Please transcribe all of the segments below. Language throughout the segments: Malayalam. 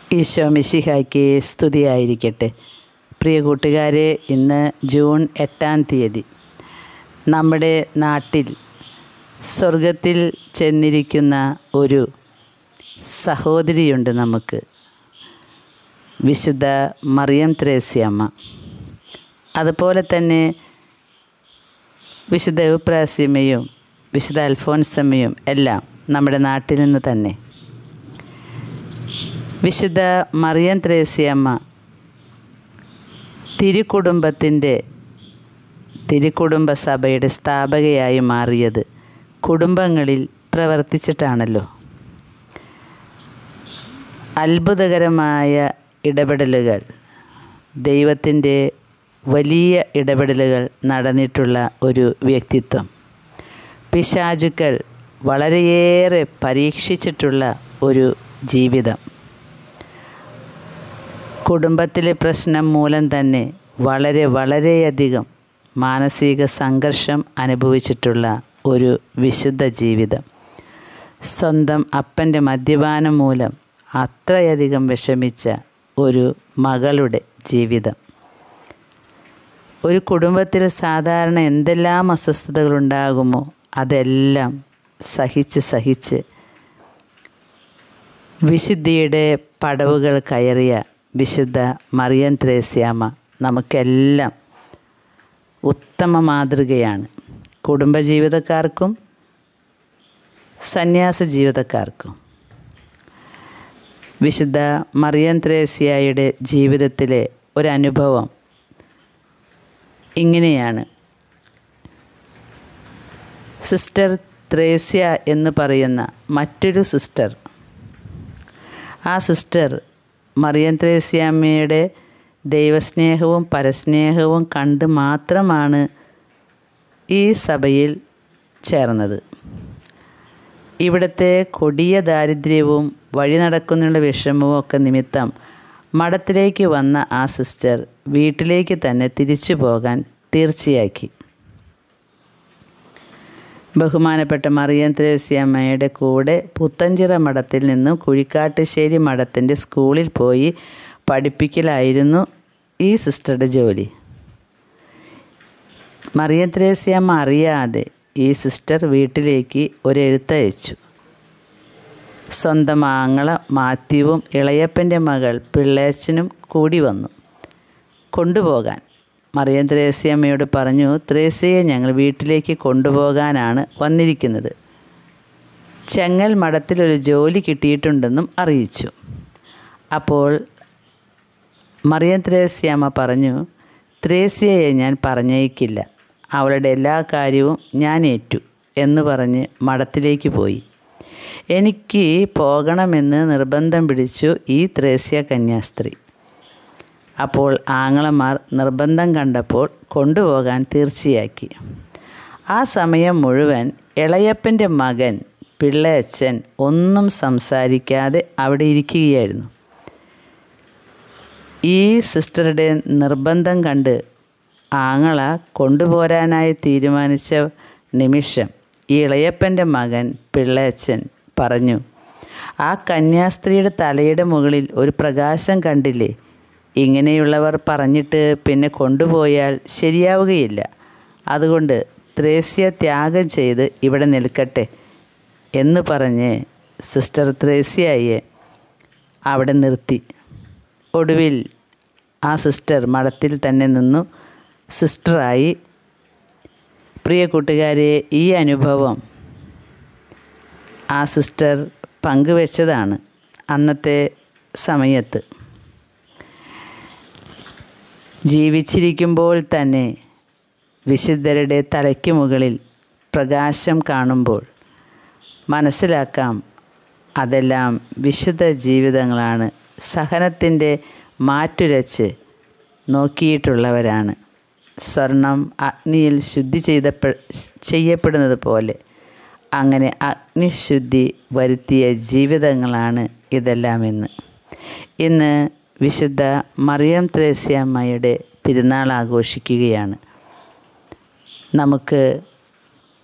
ഈശോ മിശിഹായ്ക്ക് സ്തുതിയായിരിക്കട്ടെ പ്രിയ കൂട്ടുകാരെ ഇന്ന് ജൂൺ എട്ടാം തീയതി നമ്മുടെ നാട്ടിൽ സ്വർഗത്തിൽ ചെന്നിരിക്കുന്ന ഒരു സഹോദരിയുണ്ട് നമുക്ക് വിശുദ്ധ മറിയം ത്രേസ്യമ്മ അതുപോലെ തന്നെ വിശുദ്ധ എവുപ്രാസ്യമ്മയും വിശുദ്ധ അൽഫോൻസമ്മയും എല്ലാം നമ്മുടെ നാട്ടിൽ നിന്ന് തന്നെ വിശുദ്ധ മറിയം ത്രേസ്യമ്മ തിരുക്കുടുംബത്തിൻ്റെ തിരുക്കുടുംബ സഭയുടെ സ്ഥാപകയായി മാറിയത് കുടുംബങ്ങളിൽ പ്രവർത്തിച്ചിട്ടാണല്ലോ അത്ഭുതകരമായ ഇടപെടലുകൾ ദൈവത്തിൻ്റെ വലിയ ഇടപെടലുകൾ നടന്നിട്ടുള്ള ഒരു വ്യക്തിത്വം പിശാചുക്കൾ വളരെയേറെ പരീക്ഷിച്ചിട്ടുള്ള ഒരു ജീവിതം കുടുംബത്തിലെ പ്രശ്നം മൂലം തന്നെ വളരെ വളരെയധികം മാനസിക സംഘർഷം അനുഭവിച്ചിട്ടുള്ള ഒരു വിശുദ്ധ ജീവിതം സ്വന്തം അപ്പൻ്റെ മദ്യപാനം മൂലം അത്രയധികം വിഷമിച്ച ഒരു മകളുടെ ജീവിതം ഒരു കുടുംബത്തിൽ സാധാരണ എന്തെല്ലാം അസ്വസ്ഥതകളുണ്ടാകുമോ അതെല്ലാം സഹിച്ച് സഹിച്ച് വിശുദ്ധിയുടെ പടവുകൾ കയറിയ വിശുദ്ധ മറിയം ത്രേസ്യാമ്മ നമുക്കെല്ലാം ഉത്തമ മാതൃകയാണ് കുടുംബജീവിതക്കാർക്കും സന്യാസ ജീവിതക്കാർക്കും വിശുദ്ധ മറിയം ത്രേസ്യായുടെ ജീവിതത്തിലെ ഒരനുഭവം ഇങ്ങനെയാണ് സിസ്റ്റർ ത്രേസ്യ എന്ന് പറയുന്ന മറ്റൊരു സിസ്റ്റർ ആ സിസ്റ്റർ മറിയം ത്രേസ്യാമ്മയുടെ ദൈവസ്നേഹവും പരസ്നേഹവും കണ്ട് മാത്രമാണ് ഈ സഭയിൽ ചേർന്നത് ഇവിടുത്തെ കൊടിയ ദാരിദ്ര്യവും വഴി നടക്കുന്നുള്ള വിഷമവും ഒക്കെ നിമിത്തം മഠത്തിലേക്ക് വന്ന ആ സിസ്റ്റർ വീട്ടിലേക്ക് തന്നെ തിരിച്ചു പോകാൻ തീർച്ചയാക്കി ബഹുമാനപ്പെട്ട മറിയം ത്രേസ്യമ്മയുടെ കൂടെ പുത്തഞ്ചിറ മഠത്തിൽ നിന്നും കുഴിക്കാട്ടുശ്ശേരി മഠത്തിൻ്റെ സ്കൂളിൽ പോയി പഠിപ്പിക്കലായിരുന്നു ഈ സിസ്റ്ററുടെ ജോലി മറിയം ത്രേസ്യമ്മ അറിയാതെ ഈ സിസ്റ്റർ വീട്ടിലേക്ക് ഒരു എഴുത്തയച്ചു സ്വന്തം ആങ്ങള മാത്യുവും ഇളയപ്പൻ്റെ മകൾ പിള്ളേച്ചനും കൂടി വന്നു കൊണ്ടുപോകാൻ മറിയം ത്രേസ്യമ്മയോട് പറഞ്ഞു ത്രേസ്യയെ ഞങ്ങൾ വീട്ടിലേക്ക് കൊണ്ടുപോകാനാണ് വന്നിരിക്കുന്നത് ചെങ്ങൽ മഠത്തിലൊരു ജോലി കിട്ടിയിട്ടുണ്ടെന്നും അറിയിച്ചു അപ്പോൾ മറിയം ത്രേസ്യമ്മ പറഞ്ഞു ത്രേസ്യയെ ഞാൻ പറഞ്ഞയക്കില്ല അവളുടെ എല്ലാ കാര്യവും ഞാൻ ഏറ്റു എന്ന് പറഞ്ഞ് മഠത്തിലേക്ക് പോയി എനിക്ക് പോകണമെന്ന് നിർബന്ധം പിടിച്ചു ഈ ത്രേസ്യ കന്യാസ്ത്രീ അപ്പോൾ ആങ്ങളമാർ നിർബന്ധം കണ്ടപ്പോൾ കൊണ്ടുപോകാൻ തീർച്ചയാക്കി ആ സമയം മുഴുവൻ ഇളയപ്പൻ്റെ മകൻ പിള്ളയച്ചൻ ഒന്നും സംസാരിക്കാതെ അവിടെ ഇരിക്കുകയായിരുന്നു ഈ സിസ്റ്ററുടെ നിർബന്ധം കണ്ട് ആങ്ങള കൊണ്ടുപോരാനായി തീരുമാനിച്ച നിമിഷം ഈ ഇളയപ്പൻ്റെ മകൻ പിള്ളയച്ചൻ പറഞ്ഞു ആ കന്യാസ്ത്രീയുടെ തലയുടെ മുകളിൽ ഒരു പ്രകാശം കണ്ടില്ലേ ഇങ്ങനെയുള്ളവർ പറഞ്ഞിട്ട് പിന്നെ കൊണ്ടുപോയാൽ ശരിയാവുകയില്ല അതുകൊണ്ട് ത്രേസ്യ ത്യാഗം ചെയ്ത് ഇവിടെ നിൽക്കട്ടെ എന്ന് പറഞ്ഞ് സിസ്റ്റർ ത്രേസ്യയെ അവിടെ നിർത്തി ഒടുവിൽ ആ സിസ്റ്റർ മഠത്തിൽ തന്നെ നിന്നു സിസ്റ്ററായി പ്രിയ കൂട്ടുകാരെ ഈ അനുഭവം ആ സിസ്റ്റർ പങ്കുവെച്ചതാണ് അന്നത്തെ സമയത്ത് ജീവിച്ചിരിക്കുമ്പോൾ തന്നെ വിശുദ്ധരുടെ തലയ്ക്ക് മുകളിൽ പ്രകാശം കാണുമ്പോൾ മനസ്സിലാക്കാം അതെല്ലാം വിശുദ്ധ ജീവിതങ്ങളാണ് സഹനത്തിൻ്റെ മാറ്റുരച്ച് നോക്കിയിട്ടുള്ളവരാണ് സ്വർണം അഗ്നിയിൽ ശുദ്ധി ചെയ്തപ്പെ ചെയ്യപ്പെടുന്നത് പോലെ അങ്ങനെ അഗ്നിശുദ്ധി വരുത്തിയ ജീവിതങ്ങളാണ് ഇതെല്ലാം ഇന്ന് ഇന്ന് വിശുദ്ധ മറിയം ത്രേസ്യമ്മയുടെ തിരുനാൾ ആഘോഷിക്കുകയാണ് നമുക്ക്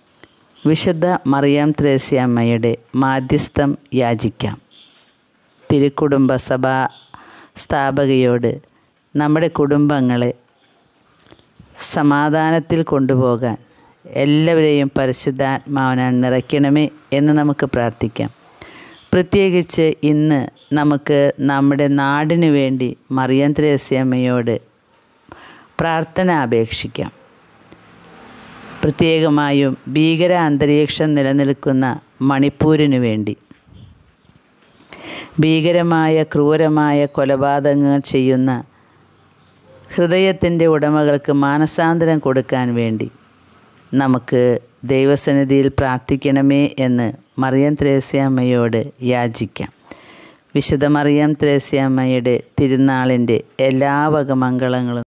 വിശുദ്ധ മറിയാം ത്രേസ്യമ്മയുടെ മാധ്യസ്ഥം യാചിക്കാം തിരുക്കുടുംബ സഭാ സ്ഥാപകയോട് നമ്മുടെ കുടുംബങ്ങളെ സമാധാനത്തിൽ കൊണ്ടുപോകാൻ എല്ലാവരെയും പരിശുദ്ധാത്മാവനാൽ നിറയ്ക്കണമേ എന്ന് നമുക്ക് പ്രാർത്ഥിക്കാം പ്രത്യേകിച്ച് ഇന്ന് നമുക്ക് നമ്മുടെ നാടിനു വേണ്ടി മറിയം ത്രേസ്യമ്മയോട് പ്രാർത്ഥന അപേക്ഷിക്കാം പ്രത്യേകമായും ഭീകര അന്തരീക്ഷം നിലനിൽക്കുന്ന മണിപ്പൂരിനു വേണ്ടി ഭീകരമായ ക്രൂരമായ കൊലപാതകങ്ങൾ ചെയ്യുന്ന ഹൃദയത്തിൻ്റെ ഉടമകൾക്ക് മാനസാന്തരം കൊടുക്കാൻ വേണ്ടി നമുക്ക് ദൈവസന്നിധിയിൽ പ്രാർത്ഥിക്കണമേ എന്ന് മറിയം ത്രേസ്യാമ്മയോട് യാചിക്കാം വിശുദ്ധ മറിയം ത്രേസ്യാമ്മയുടെ തിരുനാളിൻ്റെ എല്ലാ വക മംഗളങ്ങളും